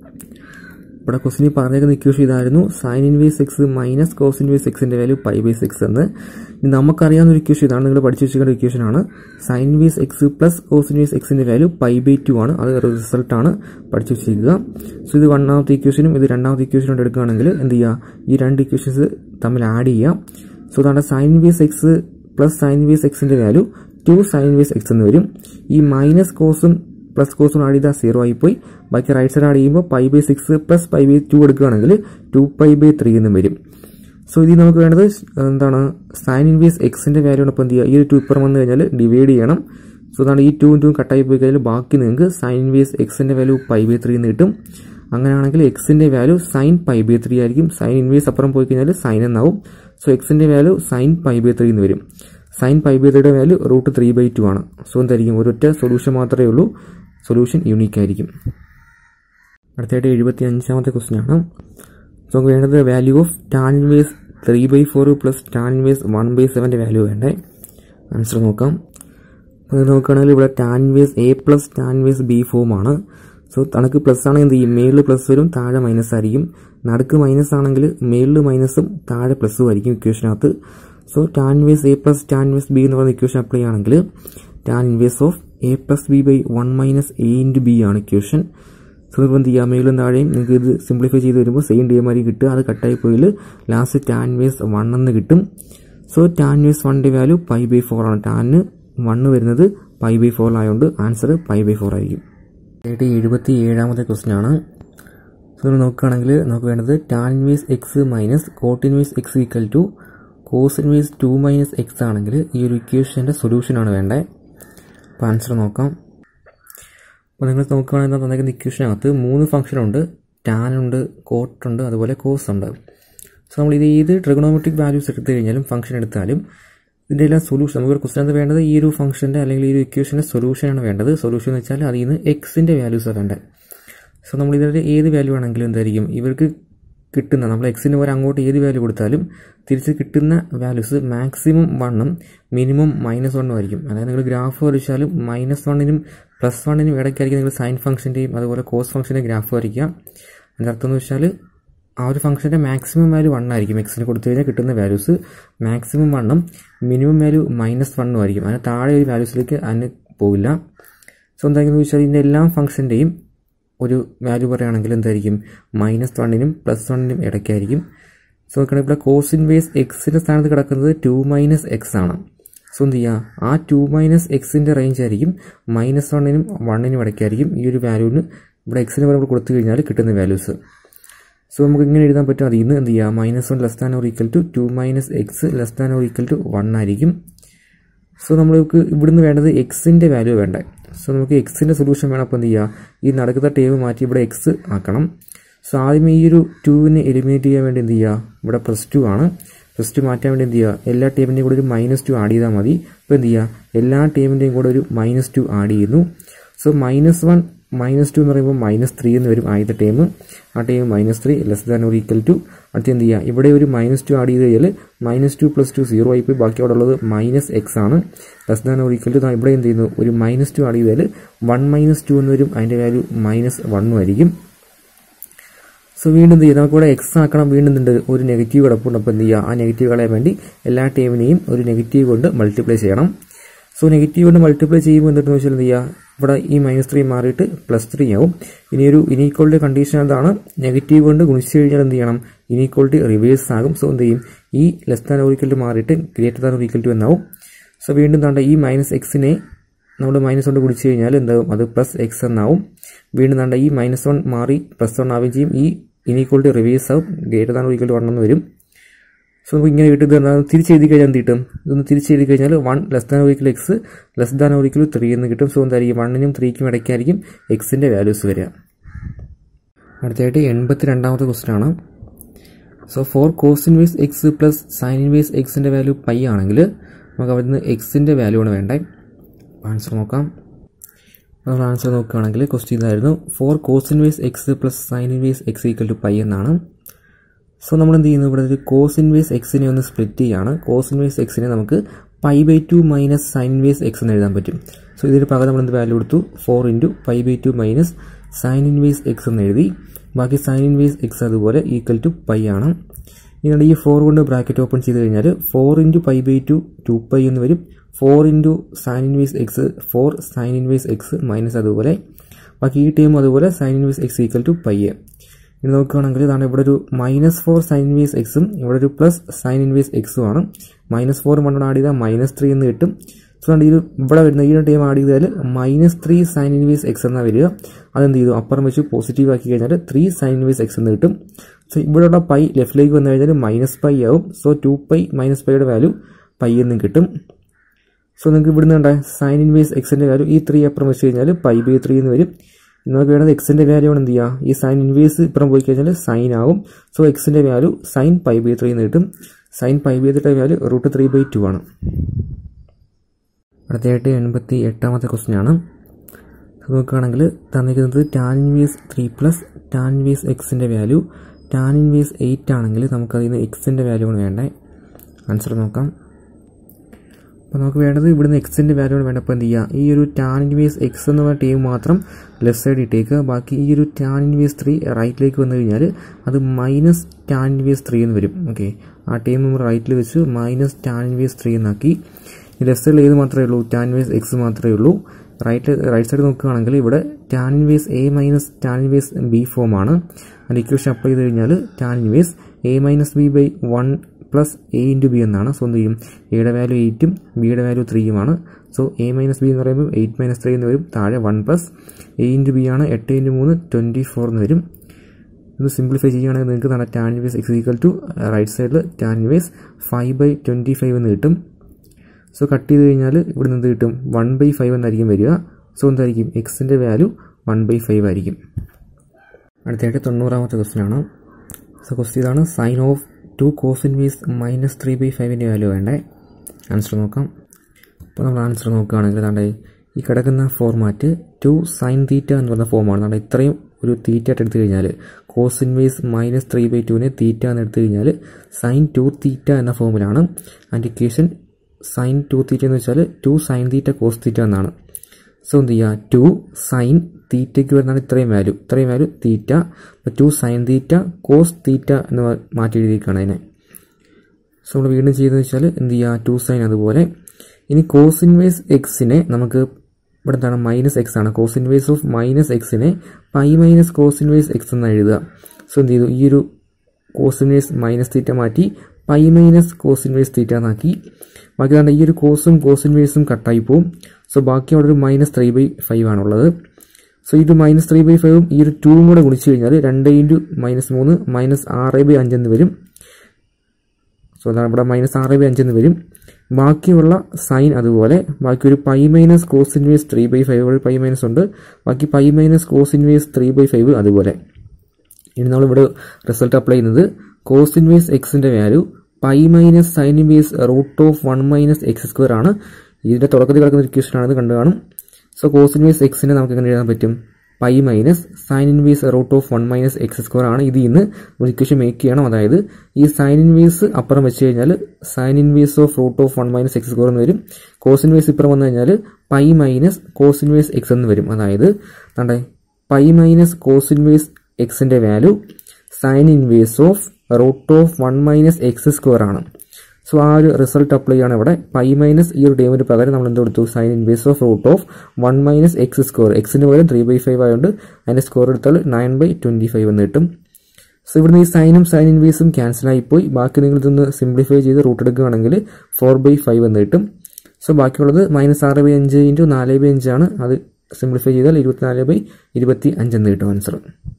ഇവിടെ ക്വസ്റ്റിന് പറഞ്ഞേക്കുന്ന ഇക്വേഷൻ ഇതായിരുന്നു sine inverse x minus cos inverse എക്സിന്റെ വാല്യൂ പൈ ബൈ സിക്സ് എന്ന് ഇനി നമുക്കറിയാവുന്ന ഒരു ഇക്വേഷൻ ഇതാണ് നിങ്ങൾ പഠിച്ചു വെച്ചിരിക്കുന്ന ഇക്വേഷൻ ആണ് sine inverse x plus cos inverse എക്സിന്റെ വാല്യൂ പൈ ബൈ ടു ആണ് അത് റിസൾട്ട് ആണ് പഠിച്ചു വെച്ചിരിക്കുക സോ ഇത് ഒന്നാമത്തെ ഇക്വേഷനും ഇത് രണ്ടാമത്തെ ഇക്വേഷനും കൊണ്ട് എടുക്കുകയാണെങ്കിൽ എന്ത് ചെയ്യുക ഈ രണ്ട് ഇക്വേഷൻസ് തമ്മിൽ ആഡ് ചെയ്യുക സോ അതാണ് sine inverse x plus sine inverse എക്സിന്റെ value two sine inverse x എന്ന് വരും ഈ മൈനസ് കോസും പ്ലസ് കോസും ആഡ് ചെയ്താൽ സീറോ ആയിപ്പോയി ബാക്കി റൈറ്റ് സൈഡ് ആഡ് ചെയ്യുമ്പോൾ pi by six plus pi by two എടുക്കുകയാണെങ്കിൽ ടു പൈ ബൈ ത്രീ എന്നും വരും സോ ഇതിൽ നമുക്ക് വേണ്ടത് എന്താണ് സൈൻ ഇൻവേസ് എക്സിന്റെ വാല്യൂ ഇപ്പോൾ എന്ത് ചെയ്യുക ഈ ഒരു ടു ഇപ്പുറം വന്നു കഴിഞ്ഞാൽ ഡിവൈഡ് ചെയ്യണം സോ അതാണ് ഈ ടു ടു കട്ടായി പോയി കഴിഞ്ഞാൽ ബാക്കി നിങ്ങൾക്ക് സൈൻ ഇൻവേസ് എക്സിന്റെ വാല്യൂ പൈ ബൈ ത്രീ എന്ന് കിട്ടും അങ്ങനെയാണെങ്കിൽ എക്സിന്റെ value sine pi by three ആയിരിക്കും സൈൻ ഇൻവേസ് അപ്പുറം പോയി കഴിഞ്ഞാൽ സൈൻ എന്നാവും സോ എക്സിന്റെ value sine pi by three എന്ന് വരും സൈൻ പൈ ബൈ ത്രീയുടെ value root three by two ആണ് സോ എന്തായിരിക്കും ഒരൊറ്റ സൊല്യൂഷൻ മാത്രമേ ഉള്ളൂ സൊല്യൂഷൻ യൂണീക്ക് ആയിരിക്കും അടുത്തായിട്ട് എഴുപത്തി അഞ്ചാമത്തെ ക്വസ്റ്റ്യൻ ആണ് സോ നമുക്ക് വേണ്ടത് value of tan inverse three by four plus tan inverse one by സെവൻ്റെ വാല്യൂ വേണ്ടേ ആൻസർ നോക്കാം അത് നോക്കുകയാണെങ്കിൽ ഇവിടെ tan inverse A plus tan inverse b ഫോമാണ് സോ തണക്ക് പ്ലസ് ആണെങ്കിൽ എന്ത് ചെയ്യും മേളിൽ പ്ലസ് വരും താഴെ മൈനസ് ആയിരിക്കും നടുക്ക് മൈനസ് ആണെങ്കിൽ മേളിൽ മൈനസും താഴെ പ്ലസ്സും ആയിരിക്കും ഇക്വേഷനകത്ത് so tan inverse A plus tan inverse b എന്ന് പറയുന്ന ഇക്വേഷൻ അപ്ലൈ ആണെങ്കിൽ tan inverse of a plus B by one minus a into B ആണ് ഇക്വേഷൻ സോ ഇപ്പോൾ എന്ത് ചെയ്യുക മേലും താഴെയും നിങ്ങൾക്ക് ഇത് സിംപ്ലിഫൈ ചെയ്ത് വരുമ്പോൾ സെയിം ഡി എം കിട്ടുക അത് കട്ടായി പോയിൽ ലാസ്റ്റ് ടാൻ ഇൻവേസ് വൺ എന്ന് കിട്ടും സോ ടാൻ ഇൻവേസ് വണ്ണിൻ്റെ വാല്യൂ പൈ ബൈ ഫോർ ആണ് ടാന് വണ്ണ് വരുന്നത് പൈ ബൈ ഫോറിലായതുകൊണ്ട് ആൻസർ പൈ ബൈ ഫോർ ആയിരിക്കും ആയിട്ട് എഴുപത്തി ഏഴാമത്തെ ക്വസ്റ്റ്യൻ ആണ് സോ നമ്മൾ നോക്കുകയാണെങ്കിൽ നമുക്ക് വേണ്ടത് tan inverse x minus cot inverse x equal to cos inverse two minus x ആണെങ്കിൽ ഈ ഒരു ഇക്വേഷൻ്റെ സൊല്യൂഷനാണ് വേണ്ടത് അപ്പോൾ ആൻസർ നോക്കാം അപ്പോൾ നിങ്ങൾ നോക്കുകയാണെങ്കിൽ തന്നേക്കുന്ന ഇക്വേഷനകത്ത് മൂന്ന് ഫംഗ്ഷൻ ഉണ്ട് ടാൻ ഉണ്ട് കോട്ട് ഉണ്ട് അതുപോലെ കോസ് ഉണ്ട് സോ നമ്മൾ ഇത് ഏത് ട്രിഗണോമെട്രിക് വാല്യൂസ് എടുത്തു കഴിഞ്ഞാലും ഫംഗ്ഷൻ എടുത്താലും ഇതിൻ്റെ എല്ലാം സൊല്യൂഷൻ നമുക്ക് ക്വസ്റ്റൻ വേണ്ടത് ഈ ഒരു ഫംഗ്ഷൻ്റെ അല്ലെങ്കിൽ ഈ ഒരു ഇക്വേഷൻ്റെ സൊല്യൂഷനാണ് വേണ്ടത് സൊല്യൂഷൻ എന്ന് വെച്ചാൽ അതിൽ നിന്ന് എക്സിൻ്റെ വാല്യൂസാണ് വേണ്ടത് സോ നമ്മൾ ഇതിൻ്റെ ഏത് വാല്യൂ ആണെങ്കിലും എന്തായിരിക്കും ഇവർക്ക് കിട്ടുന്ന നമ്മൾ എക്സിന് പോലെ അങ്ങോട്ട് ഏത് വാല്യൂ കൊടുത്താലും തിരിച്ച് കിട്ടുന്ന വാല്യൂസ് മാക്സിമം വണ്ണും മിനിമം മൈനസ് വണ്ണും ആയിരിക്കും അതായത് നിങ്ങൾ ഗ്രാഫ് വരച്ചാലും മൈനസ് വണ്ണിനും പ്ലസ് വണ്ണിനും ഇടയ്ക്കായിരിക്കും നിങ്ങൾ സൈൻ ഫംഗ്ഷൻ്റെയും അതുപോലെ കോസ് ഫംഗ്ഷൻ്റെ ഗ്രാഫ് വരയ്ക്കുക അതിൻ്റെ അർത്ഥം എന്ന് വെച്ചാൽ ആ ഒരു ഫംഗ്ഷൻ്റെ മാക്സിമം വാല്യൂ വൺ ആയിരിക്കും എക്സിന് കൊടുത്തു കഴിഞ്ഞാൽ കിട്ടുന്ന വാല്യൂസ് മാക്സിമം വണ്ണും മിനിമം വാല്യൂ മൈനസ് വണ്ണും ആയിരിക്കും അതിന് താഴെ ഒരു വാല്യൂസിലേക്ക് അതിന് പോവില്ല സോ എന്താണെന്ന് വെച്ചാൽ ഇതിൻ്റെ എല്ലാ ഫംഗ്ഷൻ്റെയും ഒരു വാല്യൂ പറയുകയാണെങ്കിൽ എന്തായിരിക്കും മൈനസ് വണ്ണിനും പ്ലസ് വണ്ണിനും ഇടയ്ക്കായിരിക്കും സോ നോക്കുകയാണെങ്കിൽ ഇവിടെ കോസ് ഇൻവേസ് എക്സിൻ്റെ സ്ഥാനത്ത് കിടക്കുന്നത് ടു മൈനസ് എക്സ് ആണ് സോ എന്ത് ചെയ്യുക ആ ടു മൈനസ് എക്സിൻ്റെ റേഞ്ച് ആയിരിക്കും മൈനസ് വണ്ണിനും വണ്ണിനും ഇടയ്ക്കായിരിക്കും ഈ ഒരു വാല്യൂവിന് ഇവിടെ എക്സിന് നമ്മൾ കൊടുത്തു കഴിഞ്ഞാൽ കിട്ടുന്ന വാല്യൂസ് സോ നമുക്ക് ഇങ്ങനെ എഴുതാൻ പറ്റും അതിൽ നിന്ന് എന്ത് ചെയ്യുക minus one less than or equal to two minus x less than or equal to one ആയിരിക്കും സോ നമ്മൾക്ക് ഇവിടുന്ന് വേണ്ടത് എക്സിൻ്റെ വാല്യൂ വേണ്ട സോ നമുക്ക് എക്സിൻ്റെ സൊല്യൂഷൻ വേണം അപ്പോൾ എന്ത് ചെയ്യുക ഈ നടക്കുന്ന ടേബിൾ മാറ്റി ഇവിടെ എക്സ് ആക്കണം സോ ആദ്യം ഈ ഒരു ടുവിനെ എലിമിനേറ്റ് ചെയ്യാൻ വേണ്ടി എന്ത് ചെയ്യുക ഇവിടെ പ്ലസ് ടു ആണ് പ്ലസ് ടു മാറ്റാൻ വേണ്ടി എന്ത് ചെയ്യുക എല്ലാ ടേമിൻ്റെയും കൂടെ ഒരു മൈനസ് ടു ആഡ് ചെയ്താൽ മതി അപ്പോൾ എന്ത് ചെയ്യുക എല്ലാ ടേമിൻ്റെയും കൂടെ ഒരു മൈനസ് ടു ആഡ് ചെയ്യുന്നു so minus one minus two എന്ന് പറയുമ്പോൾ മൈനസ് ത്രീ എന്ന് വരും ആദ്യത്തെ ടൈം ആ term minus three less than ഒരു ഈക്വൽ ടു അടുത്ത് എന്ത് ചെയ്യുക ഇവിടെ ഒരു മൈനസ് ടു ആഡ് ചെയ്ത് കഴിഞ്ഞാൽ minus two plus two zero ആയി പോയി ബാക്കി അവിടെ ഉള്ളത് മൈനസ് എക്സ് ആണ് ലെസ് ദാൻ ഒരു ഈക്വൽ ടു ഇവിടെ എന്ത് ചെയ്യുന്നു ഒരു മൈനസ് ടു ആഡ് ചെയ്താൽ വൺ മൈനസ് ടു എന്ന് വരും അതിൻ്റെ വാല്യൂ മൈനസ് വണ്ണും ആയിരിക്കും സോ വീണ്ടും എന്ത് ചെയ്യുക നമുക്കിവിടെ എക്സ് ആക്കണം വീണ്ടും എന്തുണ്ട് ഒരു നെഗറ്റീവ് കിടപ്പുണ്ട് അപ്പോൾ എന്ത് ചെയ്യുക ആ നെഗറ്റീവ് കളയാൻ വേണ്ടി എല്ലാ ടൈമിനെയും ഒരു നെഗറ്റീവ് കൊണ്ട് മൾട്ടിപ്ലൈ ചെയ്യണം സോ നെഗറ്റീവ് കൊണ്ട് മൾട്ടിപ്ലൈ ചെയ്യുമ്പോൾ എന്തെന്ന് വെച്ചാൽ എന്ത് ചെയ്യുക ഇവിടെ ഈ മൈനസ് ത്രീ മാറിയിട്ട് പ്ലസ് ത്രീ ആവും ഇനി ഒരു ഇനീക്വാളിറ്റി കണ്ടീഷൻ എന്താണ് നെഗറ്റീവ് കൊണ്ട് ഗുണിച്ചു കഴിഞ്ഞാൽ എന്ത് ചെയ്യണം ഇനീക്വാളിറ്റി റിവേഴ്സ് ആകും സോ എന്ത് ചെയ്യും ഈ ലെസ് താൻ ഒരിക്കൽ ടു മാറിയിട്ട് ഗ്രേറ്റർ താൻ ഒരിക്കൽ ടു എന്നാവും സോ വീണ്ടും താണ്ട ഈ മൈനസ് എക്സിനെ നമ്മൾ മൈനസ് കൊണ്ട് ഗുണിച്ചു കഴിഞ്ഞാൽ എന്താവും അത് പ്ലസ് എക്സ് എന്നാവും വീണ്ടും താണ്ട ഈ മൈനസ് വൺ മാറി പ്ലസ് വൺ ആവുകയും ചെയ്യും ഈ ഇനീക്വാളിറ്റി റിവേഴ്സ് ആവും ഗ്രേറ്റർ താൻ ഒരിക്കൽ ടു വൺ എന്ന് വരും സോ നമുക്ക് ഇങ്ങനെ കിട്ടും ഇത് തിരിച്ചെഴുതി കഴിഞ്ഞാൽ എന്ത് കിട്ടും ഇതൊന്ന് തിരിച്ചെഴുതി കഴിഞ്ഞാൽ വൺ ലെസ് ദാൻ ഒരിക്കൽ എക്സ് ലെസ് ദാൻ ഒരിക്കൽ ത്രീ എന്ന് കിട്ടും സോ എന്തായിരിക്കും വണ്ണിനും ത്രീക്കും ഇടയ്ക്കായിരിക്കും എക്സിൻ്റെ വാല്യൂസ് വരിക അടുത്തായിട്ട് എൺപത്തി രണ്ടാമത്തെ ക്വസ്റ്റൻ ആണ് so four cos inverse x plus sine inverse എക്സിൻ്റെ വാല്യൂ പൈ ആണെങ്കിൽ നമുക്ക് അവിടെ നിന്ന് എക്സിൻ്റെ വാല്യൂ ആണ് വേണ്ടേ ആൻസർ നോക്കാം നമ്മൾ ആൻസർ നോക്കുകയാണെങ്കിൽ ക്വസ്റ്റ്യൻ ഇതായിരുന്നു four cos inverse x plus sine inverse x equal to pi എന്നാണ് സോ നമ്മൾ എന്ത് ചെയ്യുന്നു ഇവിടെ ഒരു കോസ് ഇൻവേസ് എക്സിനെ ഒന്ന് സ്പ്ലിറ്റ് ചെയ്യാണ് കോസ് ഇൻവേസ് എക്സിനെ നമുക്ക് pi by two minus sine inverse x എന്ന് എഴുതാൻ പറ്റും സോ ഇതിന് പകരം നമ്മൾ എന്ത് വാല്യൂ കൊടുത്തു four into pi by two minus sine inverse x എന്ന് എഴുതി ബാക്കി സൈൻ ഇൻവേസ് എക്സ് അതുപോലെ ഈക്വൽ ടു പൈ ആണ് ഇങ്ങനെ ഈ ഫോർ കൊണ്ട് ബ്രാക്കറ്റ് ഓപ്പൺ ചെയ്ത് കഴിഞ്ഞാൽ four into pi by two two pi എന്ന് വരും four into sine inverse x four sine inverse x minus അതുപോലെ ബാക്കി ഈ ടൈം അതുപോലെ sine inverse x equal to pi ഇനി നോക്കുകയാണെങ്കിൽ ഇതാണ് ഇവിടെ ഒരു മൈനസ് ഫോർ സൈൻ ഇൻവേസ് എക്സും ഇവിടെ ഒരു പ്ലസ് സൈൻ ഇൻവേസ് എക്സും ആണ് മൈനസ് ഫോർ മണ്ണോട് ആഡ് ചെയ്താൽ മൈനസ് ത്രീ എന്ന് കിട്ടും സോ ഇത് ഇവിടെ വരുന്ന ഈ ടൈം ആഡ് ചെയ്താൽ minus three sine inverse x എന്നാണ് വരിക അതെന്ത് ചെയ്തു അപ്പുറം വെച്ച് പോസിറ്റീവ് ആക്കി കഴിഞ്ഞാൽ ത്രീ സൈൻ ഇൻവേസ് എക്സ് എന്ന് കിട്ടും സോ ഇവിടെയുള്ള പൈ ലെഫ്റ്റിലേക്ക് വന്നു കഴിഞ്ഞാൽ മൈനസ് പൈ ആവും സോ ടു പൈ മൈനസ് പൈയുടെ വാല്യൂ പൈ എന്നും കിട്ടും സോ നിങ്ങൾക്ക് ഇവിടുന്ന് കണ്ട സൈൻ ഇൻവേസ് എക്സിൻ്റെ വാല്യൂ ഈ ത്രീ അപ്പുറം വെച്ച് കഴിഞ്ഞാൽ പൈ ബൈ ത്രീ എന്ന് വരും നമുക്ക് വേണ്ടത് എക്സിൻ്റെ വാല്യൂ ആണ് എന്ത് ചെയ്യുക ഈ സൈൻ ഇൻവേസ് ഇപ്പുറം പോയി കഴിഞ്ഞാൽ സൈൻ ആവും സോ എക്സിൻ്റെ value sine pi by three എന്ന് കിട്ടും സൈൻ പൈ ബൈ ത്രീയുടെ value root three by two ആണ് അടുത്തതായിട്ട് എൺപത്തി എട്ടാമത്തെ ക്വസ്റ്റ്യൻ ആണ് നോക്കുകയാണെങ്കിൽ തന്നിരിക്കുന്നത് tan inverse three plus tan inverse എക്സിൻ്റെ വാല്യൂ ടാൻ ഇൻവേസ് എയ്റ്റ് ആണെങ്കിൽ നമുക്ക് അതിൽ നിന്ന് എക്സിൻ്റെ വാല്യൂ ആണ് വേണ്ടേ ആൻസർ നോക്കാം അപ്പോൾ നമുക്ക് വേണ്ടത് ഇവിടുന്ന് എക്സിൻ്റെ വാല്യൂ ആണ് വേണ്ടപ്പോൾ എന്ത് ചെയ്യുക ഈ ഒരു ടാൻ ഇൻവേസ് എക്സ് എന്ന് പറഞ്ഞ ടീം മാത്രം ലെഫ്റ്റ് സൈഡ് ഇട്ടേക്കുക ബാക്കി ഈ ഒരു ടാൻ ഇൻവേസ് ത്രീ റൈറ്റിലേക്ക് വന്നു കഴിഞ്ഞാൽ അത് മൈനസ് ടാൻ ഇൻവേസ് ത്രീ എന്ന് വരും ഓക്കെ ആ ടീം നമ്മൾ റൈറ്റിൽ വെച്ച് മൈനസ് ടാൻ ഇൻവേസ് ത്രീ എന്നാക്കി ഈ ലെഫ്റ്റ് സൈഡിൽ ഏത് മാത്രമേ ഉള്ളൂ ടാൻ ഇൻവേസ് എക്സ് മാത്രമേ ഉള്ളൂ റൈറ്റ് റൈറ്റ് സൈഡ് നോക്കുകയാണെങ്കിൽ ഇവിടെ tan inverse A minus tan inverse B form ആണ് അതിൻ്റെ ഇക്വേഷൻ അപ്ലൈ ചെയ്ത് കഴിഞ്ഞാൽ tan inverse A minus B by one plus A into B എന്നാണ് സോ എന്ത് ചെയ്യും എയുടെ വാല്യൂ എയ്റ്റും ബിയുടെ വാല്യൂ ത്രീയുമാണ് സോ എ മൈനസ് ബി എന്ന് പറയുമ്പോൾ എയ്റ്റ് മൈനസ് ത്രീ എന്ന് വരും താഴെ one plus A into B ആണ് എട്ട് ഇൻറ്റു മൂന്ന് ട്വൻറ്റി ഫോർ എന്ന് വരും ഇത് സിംപ്ലിഫൈ ചെയ്യുകയാണെങ്കിൽ നിങ്ങൾക്ക് തന്നെ tan inverse x equal to right സൈഡിൽ tan inverse five by twenty five എന്ന് കിട്ടും സോ കട്ട് ചെയ്ത് കഴിഞ്ഞാൽ ഇവിടെ നിന്ന് കിട്ടും വൺ ബൈ ഫൈവ് എന്നായിരിക്കും വരിക സോ എന്തായിരിക്കും എക്സിൻ്റെ വാല്യൂ വൺ ബൈ ഫൈവ് ആയിരിക്കും അടുത്തായിട്ട് തൊണ്ണൂറാമത്തെ ക്വസ്റ്റ്യൻ ആണ് സോ ക്വസ്റ്റ്യൻ ഇതാണ് sine of two cos inverse minus three by ഫൈവിൻ്റെ വാല്യൂ വേണ്ടേ ആൻസർ നോക്കാം അപ്പോൾ നമ്മൾ ആൻസർ നോക്കുകയാണെങ്കിൽ അതാണ്ട് ഈ കിടക്കുന്ന ഫോർമാറ്റ് ടു സൈൻ തീറ്റ എന്ന് പറഞ്ഞ ഫോമാണ് അതാണ്ട് ഇത്രയും ഒരു തീറ്റ ആയിട്ട് എടുത്തു കഴിഞ്ഞാൽ cos inverse minus three by ടുവിനെ തീറ്റ എന്ന് എടുത്തു കഴിഞ്ഞാൽ സൈൻ ടു തീറ്റ എന്ന ഫോമിലാണ് and equation sine two theta എന്ന് വെച്ചാൽ two sine theta cos theta എന്നാണ് സോ എന്ത് ചെയ്യുക ടു സൈൻ തീറ്റയ്ക്ക് വരുന്നതാണ് ഇത്രയും വാല്യൂ ഇത്രയും വാല്യൂ തീറ്റ അപ്പോൾ two sine theta cos theta എന്ന് മാറ്റി എഴുതിയിരിക്കുകയാണ് അതിനെ സോ നമ്മൾ വീണ്ടും ചെയ്തതെന്ന് വെച്ചാൽ എന്ത് ചെയ്യുക ടു സൈൻ അതുപോലെ ഇനി കോസ് ഇൻവേസ് എക്സിനെ നമുക്ക് ഇവിടെ എന്താണ് മൈനസ് എക്സ് ആണ് കോസ് ഇൻവേസ് ഓഫ് മൈനസ് എക്സിനെ pi minus cos inverse x എന്ന് എഴുതുക സോ എന്ത് ചെയ്തു ഈ ഒരു കോസ് ഇൻവേസ് മൈനസ് തീറ്റ മാറ്റി pi minus cos inverse theta എന്നാക്കി ബാക്കി കണ്ട ഈ ഒരു കോസും കോസ് ഇൻവേഴ്സും കട്ടായി പോവും സോ ബാക്കി അവിടെ ഒരു മൈനസ് ത്രീ ബൈ ഫൈവ് ആണുള്ളത് സോ ഇത് മൈനസ് ത്രീ ബൈ ഫൈവും ഈ ഒരു ടൂവും കൂടെ ഗുണിച്ച് കഴിഞ്ഞാൽ രണ്ട് ഇൻറ്റു മൈനസ് മൂന്ന് മൈനസ് ആറ് ബൈ അഞ്ചെന്ന് വരും സോ അതാണ് ഇവിടെ മൈനസ് ആറ് ബൈ അഞ്ചെന്ന് വരും ബാക്കിയുള്ള സൈൻ അതുപോലെ ബാക്കി ഒരു pi minus cos inverse three by five ഒരു പൈ മൈനസ് ഉണ്ട് ബാക്കി pi minus cos inverse three by five അതുപോലെ ഇനി നമ്മളിവിടെ റിസൾട്ട് അപ്ലൈ ചെയ്യുന്നത് കോസ് ഇൻവേസ് എക്സിൻ്റെ value pi minus sine inverse root of one minus x square ആണ് ഇതിൻ്റെ തുടക്കത്തിൽ കിടക്കുന്ന ഇക്വേഷൻ ആണ് കണ്ടു കാണും സോ കോസ് ഇൻവേസ് എക്സിനെ നമുക്ക് എങ്ങനെ എഴുതാൻ പറ്റും pi minus sine inverse root of one minus x square ആണ് ഇതിൽ നിന്ന് ഒരു ഇക്വേഷൻ മേക്ക് ചെയ്യണം അതായത് ഈ സൈൻ ഇൻവേസ് അപ്പുറം വെച്ച് കഴിഞ്ഞാൽ sine inverse of root of one minus x square എന്ന് വരും കോസ് ഇൻവേസ് ഇപ്പുറം വന്നു കഴിഞ്ഞാൽ pi minus cos inverse x എന്ന് വരും അതായത് കണ്ടേ പൈ മൈനസ് കോസ് ഇൻവേസ് എക്സിന്റെ value sine inverse of root of one minus x square ആണ് സോ ആ ഒരു റിസൾട്ട് അപ്ലൈ ആണ് ഇവിടെ പൈ മൈനസ് ഈ ഒരു ടേമിന് പകരം നമ്മൾ എന്ത് കൊടുത്തു sine inverse of root of one minus x square എക്സിന് പകരം ത്രീ ബൈ ഫൈവ് ആയതുകൊണ്ട് അതിന്റെ സ്കോർ എടുത്താൽ നയൻ ബൈ ട്വന്റി ഫൈവ് എന്ന് കിട്ടും സോ ഇവിടുന്ന് ഈ സൈനും സൈൻ ഇൻവേസും ക്യാൻസൽ ആയിപ്പോയി ബാക്കി നിങ്ങൾ ഇതൊന്ന് സിംപ്ലിഫൈ ചെയ്ത് റൂട്ട് എടുക്കുകയാണെങ്കിൽ ഫോർ ബൈ ഫൈവ് എന്ന് കിട്ടും സോ ബാക്കിയുള്ളത് മൈനസ് ആറ് ബൈ അഞ്ച് ഇൻറ്റു നാല് ബൈ അഞ്ചാണ് അത് സിംപ്ലിഫൈ ചെയ്താൽ ഇരുപത്തിനാല് ബൈ ഇരുപത്തി അഞ്ചെന്ന് കിട്ടും ആൻസർ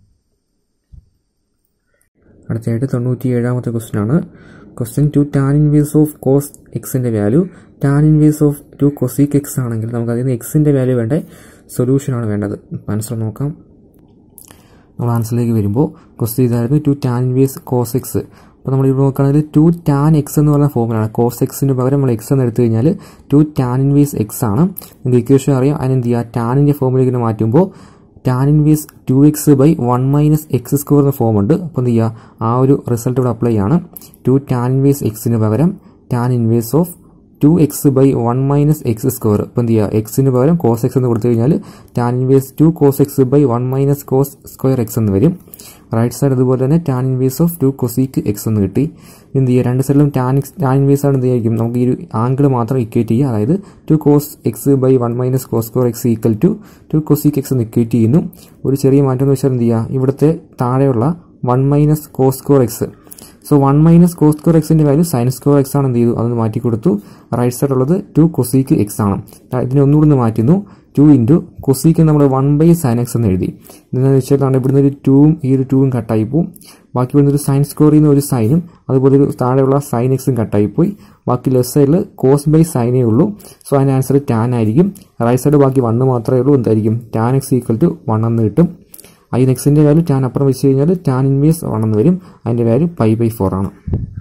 അടുത്തതായിട്ട് തൊണ്ണൂറ്റി ഏഴാമത്തെ ക്വസ്റ്റ്യൻ ആണ് question two tan inverse of cos എക്സിന്റെ value tan inverse of two cosec x ആണെങ്കിൽ നമുക്ക് അതിൽ നിന്ന് എക്സിന്റെ വാല്യൂ വേണ്ട സൊല്യൂഷൻ ആണ് വേണ്ടത് ആൻസർ നോക്കാം നമ്മൾ ആൻസറിലേക്ക് വരുമ്പോൾ ക്വസ്റ്റ്യൻ ഇതായിരുന്നു two tan inverse cos x അപ്പോൾ നമ്മൾ ഇവിടെ നോക്കുകയാണെങ്കിൽ ടു ടാൻ എക്സ് എന്ന് പറഞ്ഞ ഫോമിലാണ് കോസ് എക്സിന് പകരം നമ്മൾ എക്സ് എന്ന് എടുത്തു കഴിഞ്ഞാൽ ടു ടാൻ ഇൻവേസ് എക്സ് ആണ് നിങ്ങൾക്ക് ഇക്വേഷൻ അറിയാം അതിനെന്ത് ചെയ്യുക ടാനിൻ്റെ ഫോമിലേക്ക് മാറ്റുമ്പോൾ tan inverse two x by one minus x square എന്ന ഫോം ഉണ്ട് അപ്പോൾ എന്ത് ചെയ്യുക ആ ഒരു റിസൾട്ട് ഇവിടെ അപ്ലൈ ആണ് ടു ടാൻ ഇൻവേസ് എക്സിന് പകരം tan inverse of two x by one minus x square ഇപ്പം എന്ത് ചെയ്യുക എക്സിന് പകരം കോസ് എക്സ് എന്ന് കൊടുത്തു കഴിഞ്ഞാൽ tan inverse two cos x by one minus cos square x എന്ന് വരും റൈറ്റ് സൈഡ് അതുപോലെ തന്നെ tan inverse of two cosec x എന്ന് കിട്ടി എന്ത് ചെയ്യുക രണ്ട് സൈഡിലും ടാൻ എക്സ് ടാൻ ഇൻവേസ് ആണ് എന്ത് ചെയ്യായിരിക്കും നമുക്ക് ഈ ഒരു ആംഗിൾ മാത്രം ഇക്വേറ്റ് ചെയ്യുക അതായത് two cos x by one minus cos square x equal to two cosec x എന്ന് ഇക്വേറ്റ് ചെയ്യുന്നു ഒരു ചെറിയ മാറ്റം എന്ന് വെച്ചാൽ എന്ത് ചെയ്യുക ഇവിടുത്തെ താഴെയുള്ള one minus cos square x so one minus cos square എക്സിന്റെ വാല്യൂ സൈൻ സ്ക്വയർ എക്സ് ആണ് എന്ത് ചെയ്തു അതൊന്ന് മാറ്റി കൊടുത്തു റൈറ്റ് സൈഡ് ഉള്ളത് ടു കൊസീക്ക് എക്സ് ആണ് ഇതിനെ ഒന്നുകൂടി ഒന്ന് മാറ്റുന്നു ടു ഇൻറ്റു കൊസീക്ക് നമ്മൾ വൺ ബൈ സൈൻ എക്സ് എന്ന് എഴുതി ഇതെന്ന് വെച്ചാൽ ഇവിടുന്ന് ഒരു ടൂവും ഈ ഒരു ടൂവും കട്ടായി പോവും ബാക്കി ഇവിടുന്ന് ഒരു സൈൻ സ്ക്വയറിൽ നിന്ന് ഒരു സൈനും അതുപോലെ ഒരു താഴെയുള്ള സൈൻ എക്സും കട്ടായി പോയി ബാക്കി ലെഫ്റ്റ് സൈഡിൽ കോസ് ബൈ സൈനേ ഉള്ളൂ സോ അതിൻ്റെ ആൻസർ ടാൻ ആയിരിക്കും റൈറ്റ് സൈഡ് ബാക്കി വണ്ണ് മാത്രമേ ഉള്ളൂ എന്തായിരിക്കും tan x equal to one എന്ന് കിട്ടും ഐ എക്സിൻ്റെ വാല്യൂ ടാൻ അപ്പുറം വെച്ച് കഴിഞ്ഞാൽ ടാൻ ഇൻവേസ് വൺ എന്ന് വരും അതിൻ്റെ വാല്യൂ പൈ ബൈ ഫോർ ആണ്